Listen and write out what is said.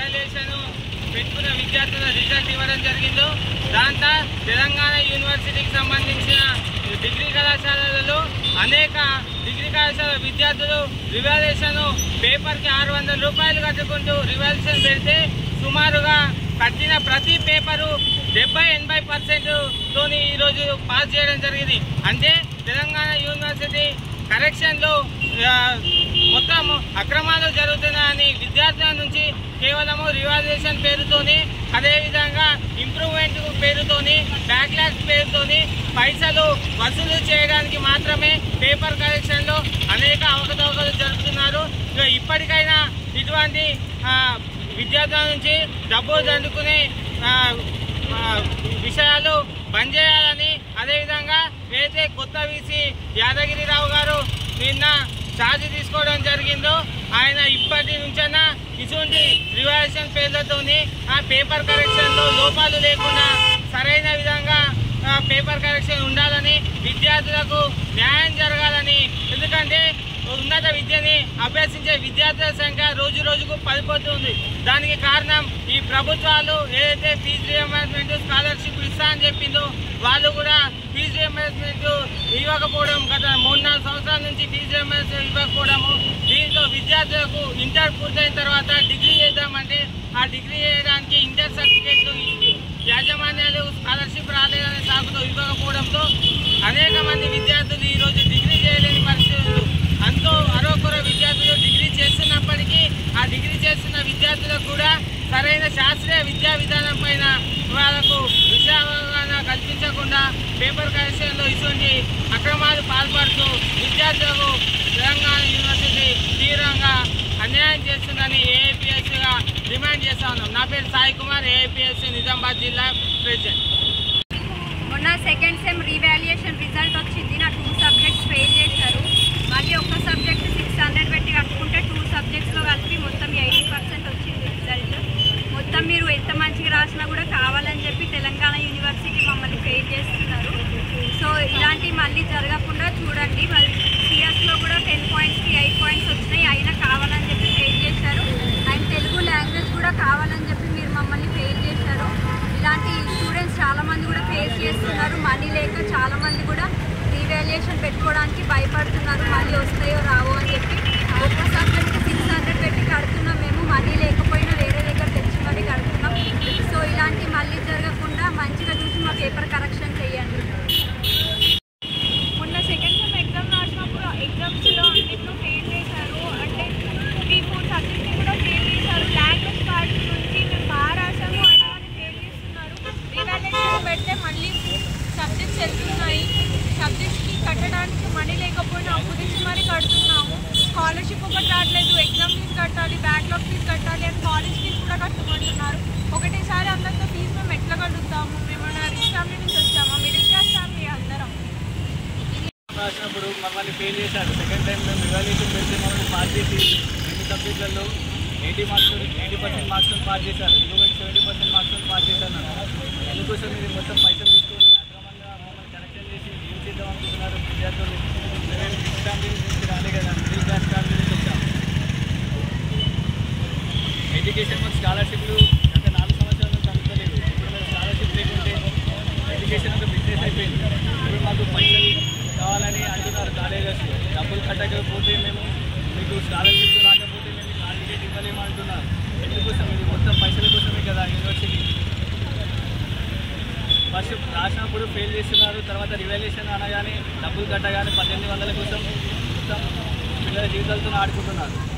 revaluation పెట్టుకున్న విద్యార్థుల result ఇవ్వడం జరిగిందో దాంట్లో తెలంగాణ యూనివర్సిటీకి సంబంధించిన డిగ్రీ కళాశాలలలో అనేక డిగ్రీ కళాశాల విద్యార్థులు రివాల్యుయేషన్ పేపర్కి ఆరు వందల రూపాయలు కట్టుకుంటూ రివాల్యుయేషన్ పెడితే సుమారుగా కట్టిన ప్రతి పేపరు డెబ్బై ఎనభై పర్సెంట్ తోని ఈరోజు పాస్ చేయడం జరిగింది అంటే తెలంగాణ యూనివర్సిటీ కరెక్షన్లో ఆ, మొత్తం అక్రమాలు జరుగుతున్నాయని విద్యార్థుల నుంచి కేవలము రివాల్యుయేషన్ పేరుతోని అదేవిధంగా ఇంప్రూవ్మెంట్ పేరుతోని బ్యాక్లాగ్స్ పేరుతోని పైసలు వసూలు చేయడానికి మాత్రమే పేపర్ కరెక్షన్లో అనేక అవకతవకలు జరుపుతున్నారు ఇక ఇప్పటికైనా ఇటువంటి ఆ, విద్యార్థుల నుంచి డబ్బులు దండుకునే ఆ, ఆ, విషయాలు బంద్ చేయాలని అదేవిధంగా ఏదైతే కొత్త వీసీ యాదగిరిరావు గారు నిన్న ఛార్జ్ తీసుకోవడం జరిగిందో ఆయన ఇప్పటి నుంచైనా ఇటువంటి రివాల్యూషన్ పేర్లతోని ఆ పేపర్ కరెక్షన్లో లోపాలు లేకుండా సరైన విధంగా ఆ, పేపర్ కరెక్షన్ ఉండాలని విద్యార్థులకు న్యాయం జరగాలని ఎందుకంటే ఉన్నత విద్యని అభ్యసించే విద్యార్థుల సంఖ్య రోజు రోజుకు పడిపోతుంది దానికి కారణం ఈ ప్రభుత్వాలు ఏదైతే ఫీజు రియంబర్స్మెంట్ స్కాలర్షిప్ ఇస్తా అని చెప్పిందో వాళ్ళు కూడా ఫీజు రియంబర్స్మెంట్ ఇవ్వకపోవడం గత మూడు నాలుగు సంవత్సరాల నుంచి ఫీజు రియంబర్స్మెంట్ ఇవ్వకపోవడము దీంతో విద్యార్థులకు ఇంటర్ పూర్తయిన తర్వాత డిగ్రీ చేద్దామంటే ఆ డిగ్రీ చేయడానికి ఇంటర్ సర్టిఫికేట్లు యాజమాన్యాలు స్కాలర్షిప్ రాలేదనే సాకుతో ఇవ్వకపోవడంతో అనేక మంది విద్యార్థులు ఈరోజు డిగ్రీ చేయలేని పరిస్థితులు అంతో అరోకొర విద్యార్థులు డిగ్రీ చేస్తున్నప్పటికీ ఆ డిగ్రీ చేస్తున్న విద్యార్థులకు కూడా సరైన శాస్త్రీయ విద్యా విధానం పైన వాళ్ళకు విషయ అవగాహన కల్పించకుండా పేపర్ కరెక్షన్లో ఇటువంటి అక్రమాలు పాల్పడుతూ విద్యార్థులకు తెలంగాణ యూనివర్సిటీ తీవ్రంగా అన్యాయం చేస్తుందని ఏఐపిఎస్గా డిమాండ్ చేస్తా ఉన్నాం నా పేరు సాయి కుమార్ ఏఐపిఎస్సి నిజామాబాద్ జిల్లా ప్రెసిడెంట్ మొన్న సెకండ్ సెమ్ రీవాల్యుయేషన్ రిజల్ట్ వచ్చింది నా టూ సబ్జెక్ట్స్ ఫెయిల్ చేశారు మళ్ళీ ఒక్క సబ్జెక్ట్ సిక్స్ హండ్రెడ్ పెట్టి కట్టుకుంటే టూ సబ్జెక్ట్స్లో కలిపి మొత్తం ఎయిటీ పర్సెంట్ వచ్చింది రిజల్ట్ మొత్తం మీరు ఎంత మంచిగా రాసినా కూడా కావాలని చెప్పి తెలంగాణ యూనివర్సిటీ మమ్మల్ని ఫెయిల్ చేస్తున్నారు సో ఇలాంటివి మళ్ళీ జరగకుండా చూడండి మరి సిఎస్లో కూడా టెన్ పాయింట్స్కి ఎయిట్ పాయింట్స్ వచ్చినాయి అయినా కావాలని చెప్పి ఫెయిల్ చేశారు అండ్ తెలుగు లాంగ్వేజ్ కూడా కావాలని చెప్పి మీరు మమ్మల్ని ఫెయిల్ చేశారు ఇలాంటి స్టూడెంట్స్ చాలా మంది కూడా ఫేస్ చేస్తున్నారు మనీ లేక చాలా మంది కూడా రీవాల్యుయేషన్ పెట్టుకోవడానికి భయపడుతున్నారు మళ్ళీ వస్తాయో రావో అని చెప్పి ఒక్క సబ్జెక్ట్కి సిక్స్ హండ్రెడ్ పెట్టి కడుతున్నాం మేము మనీ లేకపోయినా వేరే దగ్గర తెచ్చి మరీ కడుతున్నాం సో ఇలాంటి మళ్ళీ జరగకుండా మంచిగా చూసి మా పేపర్ కరెక్షన్ చేయండి మొన్న సెకండ్ సెమ్ ఎగ్జామ్ రాసినప్పుడు ఎగ్జామ్స్లో అన్నింటిలో ఫెయిల్ చేశారు అంటే త్రీ ఫోర్ సబ్జెక్ట్ని కూడా ఫెయిల్ చేశారు లాంగ్వేజ్ పార్ట్ నుంచి మేము బాగా రాసాము అయినా కానీ ఫెయిల్ చేస్తున్నారు రివాల్యుయేషన్ పెడితే మళ్ళీ సబ్జెక్ట్స్ వెళ్తున్నాయి సబ్జెక్ట్స్కి కట్టడానికి మనీ లేకపోయినా అప్పు తెచ్చి మరీ కడుతున్నాము స్కాలర్షిప్ ఒకటి రావట్లేదు ఎగ్జామ్ ఫీజు కట్టాలి బ్యాక్లాగ్ ఫీజు కట్టాలి అని కాలేజ్ ఫీజు కూడా కట్టమంటున్నారు ఒకటేసారి అందరితో ఫీజు మేము ఎట్లా కడుగుతాము మేము రిచ్ ఫ్యామిలీ నుంచి వచ్చామా మిడిల్ క్లాస్ ఫ్యామిలీ అందరం రాసినప్పుడు మమ్మల్ని ఫెయిల్ చేశారు సెకండ్ టైం మేము రివాల్యూషన్ పెడితే మమ్మల్ని పాస్ చేసి రెండు సబ్జెక్టులలో eighty marks eighty percent marks pass చేశారు ఇంకొకటి సెవెంటీ పర్సెంట్ మార్క్స్ పాస్ చేశాను అందుకోసం ఇది మొత్తం పైసలు తీసుకొని అక్రమంగా మమ్మల్ని కనెక్షన్ చేసి ఏం చేద్దాం అనుకుంటున్నారు విద్యార్థులు మేము రిచ్ ఫ్యామిలీ నుంచి రాలే కదా మిడిల్ క్లాస్ ఫ్యామిలీ నుంచి వచ్చాం ఎడ్యుకేషన్ మాకు స్కాలర్షిప్లు గత నాలుగు సంవత్సరాల నుంచి అందుతలేదు ఇప్పుడు మేము స్కాలర్షిప్ లేకుంటే ఎడ్యుకేషన్ ఒక బిజినెస్ అయిపోయింది ఇప్పుడు మాకు పైసలు కావాలని అంటున్నారు కాలేజెస్ డబ్బులు కట్టకపోతే మేము మీకు స్కాలర్షిప్ రాకపోతే మేము హాల్ టికెట్ ఇవ్వలేము అంటున్నారు ఎందుకోసం ఇది మొత్తం పైసల కోసమే కదా యూనివర్సిటీ ఫస్ట్ రాసినప్పుడు ఫెయిల్ చేస్తున్నారు తర్వాత రివాల్యూషన్ అనగానే డబ్బులు కట్టగానే పద్దెనిమిది వందల కోసం మొత్తం పిల్లల జీవితాలతో ఆడుకుంటున్నారు